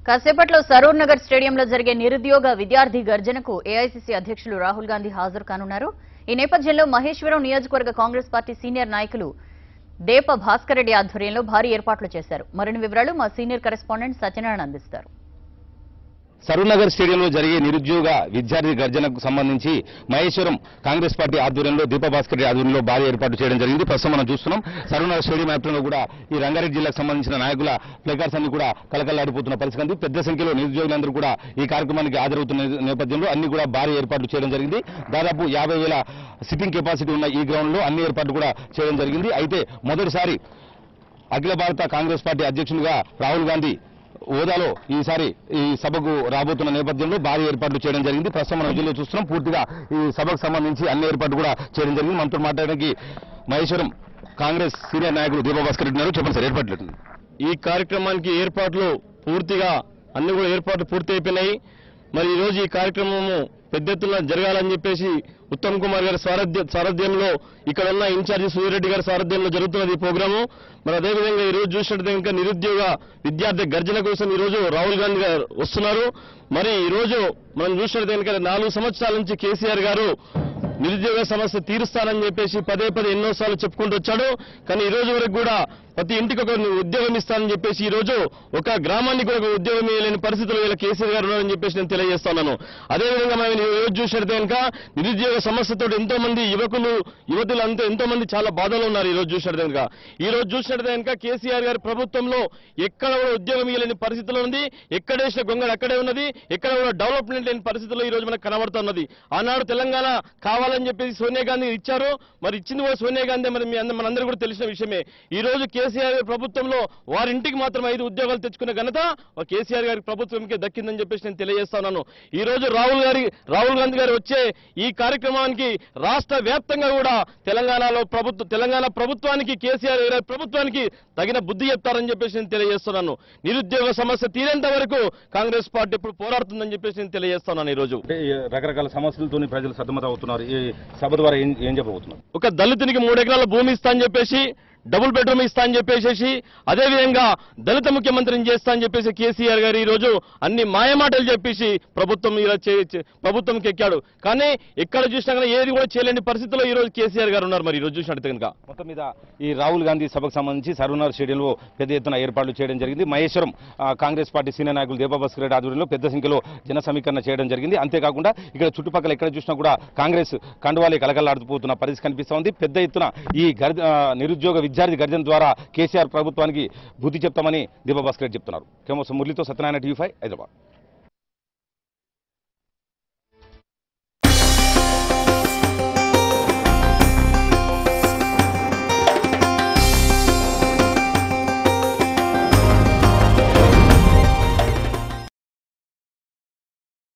కాసేపట్లో సరూర్ నగర్ స్టేడియంలో జరిగే నిరుద్యోగ విద్యార్థి గర్జనకు ఏఐసీసీ అధ్యక్షులు రాహుల్ గాంధీ హాజరు కానున్నారు ఈ నేపథ్యంలో మహేశ్వరం నియోజకవర్గ కాంగ్రెస్ పార్టీ సీనియర్ నాయకులు దేప భాస్కర్ రెడ్డి ఆధ్వర్యంలో భారీ ఏర్పాట్లు చేశారు మరిన్ని వివరాలు మా సీనియర్ కరెస్పాండెంట్ సత్యనారాయణ అందిస్తారు సరూనగర్ స్టేడియంలో జరిగే నిరుద్యోగ విద్యార్థి గర్జనకు సంబంధించి మహేశ్వరం కాంగ్రెస్ పార్టీ ఆధ్వర్యంలో దీపభాస్కర్ రెడ్డి ఆధ్వర్యంలో భారీ ఏర్పాటు చేయడం జరిగింది ప్రస్తుతం మనం చూస్తున్నాం సరూనగర్ స్టేడియం వ్యాప్తంగా కూడా ఈ రంగారెడ్డి జిల్లాకు సంబంధించిన నాయకుల ప్లేకార్డ్స్ అన్ని కూడా కలకల్లాడిపోతున్న పరిస్థితి ఉంది. పెద్ద సంఖ్యలో నిరుద్యోగులందరూ కూడా ఈ కార్యక్రమానికి హాజరవుతున్న నేపథ్యంలో అన్ని కూడా భారీ ఏర్పాట్లు చేయడం జరిగింది దాదాపు యాభై వేల సిట్టింగ్ కెపాసిటీ ఉన్న ఈ గ్రౌండ్ లో అన్ని ఏర్పాట్లు కూడా చేయడం జరిగింది అయితే మొదటిసారి అఖిల భారత కాంగ్రెస్ పార్టీ అధ్యక్షులుగా రాహుల్ గాంధీ హోదాలో ఈసారి ఈ సభకు రాబోతున్న నేపథ్యంలో భారీ ఏర్పాట్లు చేయడం జరిగింది ప్రస్తుతం మనం విజయంలో చూస్తున్నాం పూర్తిగా ఈ సభకు సంబంధించి అన్ని ఏర్పాట్లు కూడా చేయడం జరిగింది మనతో మాట్లాడడానికి మహేశ్వరం కాంగ్రెస్ సీనియర్ నాయకులు దీపభాస్కర్ రెడ్డి ఉన్నారు చెప్పండి సార్ ఏర్పాట్లు ఎట్లున్నాయి? ఈ కార్యక్రమానికి ఏర్పాట్లు పూర్తిగా అన్ని కూడా ఏర్పాట్లు పూర్తి అయిపోయినాయి మరి ఈ రోజు ఈ కార్యక్రమము పెద్ద ఎత్తున జరగాలని చెప్పేసి ఉత్తమ్ కుమార్ గారి సారథ్య సారథ్యంలో ఇక్కడ ఉన్న ఇన్ఛార్జి సూర్యరెడ్డి గారి సారథ్యంలో జరుగుతున్నది ఈ ప్రోగ్రాము మరి అదేవిధంగా ఈ రోజు చూసినట్టు ఇంకా నిరుద్యోగ విద్యార్థి గర్జన కోసం ఈ రోజు రాహుల్ గాంధీ గారు వస్తున్నారు మరి ఈ రోజు మనం చూసినట్టు కనుక నాలుగు సంవత్సరాల నుంచి కేసీఆర్ గారు నిరుద్యోగ సమస్య తీరుస్తానని చెప్పేసి పదే పదే ఎన్నోసార్లు చెప్పుకుంటూ వచ్చాడు కానీ ఈ రోజు వరకు కూడా ప్రతి ఇంటికి ఒక ఉద్యోగం ఇస్తానని చెప్పేసి ఈ రోజు ఒక గ్రామానికి కూడా ఒక ఉద్యోగం ఇవ్వలేని పరిస్థితులు వీళ్ళ కేసీఆర్ గారు ఉన్నారని చెప్పేసి నేను తెలియజేస్తున్నాను అదేవిధంగా మనం ఈ రోజు చూసినట్టు కనుక నిరుద్యోగ సమస్యతో ఎంతో మంది యువకులు యువతులు అంతా ఎంతో మంది చాలా బాధలో ఉన్నారు ఈ రోజు చూసినట్టు కనుక ఈ రోజు చూసినట్టు కనుక కేసీఆర్ గారి ప్రభుత్వంలో ఎక్కడ కూడా ఉద్యోగం ఇవ్వలేని పరిస్థితిలో ఉంది ఎక్కడ వేసిన గొంగడు అక్కడే ఉన్నది ఎక్కడ కూడా డెవలప్మెంట్ లేని పరిస్థితుల్లో ఈ రోజు మనకు కనబడుతున్నది ఆనాడు తెలంగాణ కావాలని చెప్పేసి సోనియా గాంధీ ఇచ్చారు మరి ఇచ్చింది కూడా సోనియా గాంధీ మరి మీ అంద- మనందరూ కూడా తెలిసిన విషయమే ఈ రోజు కేసీఆర్ గారి ప్రభుత్వంలో వారింటికి మాత్రం ఐదు ఉద్యోగాలు తెచ్చుకున్న ఘనత ఆ కేసీఆర్ గారి ప్రభుత్వంకే దక్కిందని చెప్పేసి నేను తెలియజేస్తున్నాను ఈ రోజు రాహుల్ గారి రాహుల్ గాంధీ గారు వచ్చే ఈ కార్యక్రమానికి రాష్ట్ర వ్యాప్తంగా కూడా తెలంగాణలో ప్రభుత్వ తెలంగాణ ప్రభుత్వానికి కేసీఆర్ గారి ప్రభుత్వానికి తగిన బుద్ధి చెప్తారని చెప్పేసి నేను తెలియజేస్తున్నాను నిరుద్యోగ సమస్య తీరేంత వరకు కాంగ్రెస్ పార్టీ ఇప్పుడు పోరాడుతుందని చెప్పేసి నేను తెలియజేస్తున్నాను ఈ రోజు అంటే ఈ రకరకాల సమస్యలతోని ప్రజలు సతమతం అవుతున్నారు ఈ సభ ద్వారా ఏం ఏం చెప్పబోతున్నారు ఒక దళితునికి మూడు ఎకరాల భూమి ఇస్తా అని చెప్పేసి డబుల్ బెడ్రూమ్ ఇస్తా అని చెప్పేసి అదేవిధంగా దళిత ముఖ్యమంత్రిని చేస్తా అని చెప్పేసి కేసీఆర్ గారు ఈ రోజు అన్ని మాయమాటలు చెప్పేసి ప్రభుత్వం ఇలా చే- చే- ప్రభుత్వంకి ఎక్కాడు కానీ ఎక్కడ చూసినా కానీ ఏది కూడా చేయలేని పరిస్థితిలో ఈ రోజు కేసీఆర్ గారు ఉన్నారు మరి ఈ రోజు చూసినట్టు కనుక మొత్తం మీద ఈ రాహుల్ గాంధీ సభకు సంబంధించి సర్వనగర్ స్టేడియంలో పెద్ద ఎత్తున ఏర్పాట్లు చేయడం జరిగింది మహేశ్వరం ఆ, కాంగ్రెస్ పార్టీ సీనియర్ నాయకులు దీపాభాస్కర్ రెడ్డి ఆధ్వర్యంలో పెద్ద సంఖ్యలో జన సమీకరణ చేయడం జరిగింది అంతేకాకుండా ఇక్కడ చుట్టుపక్కల ఎక్కడ చూసినా కూడా కాంగ్రెస్ కండువాలే కలకలాడుతుపోతున్న పరిస్థితి కనిపిస్తోంది పెద్ద ఎత్తున ఈ గర్ ఆ, నిరుద్యోగ విద్యార్థి గర్జన ద్వారా కేసీఆర్ ప్రభుత్వానికి బుద్ధి చెప్తామని దీపాభాస్కర్ రెడ్డి చెప్తున్నారు కేమోసం మురళితో సత్యనారాయణ టీవీ ఫైవ్ హైదరాబాద్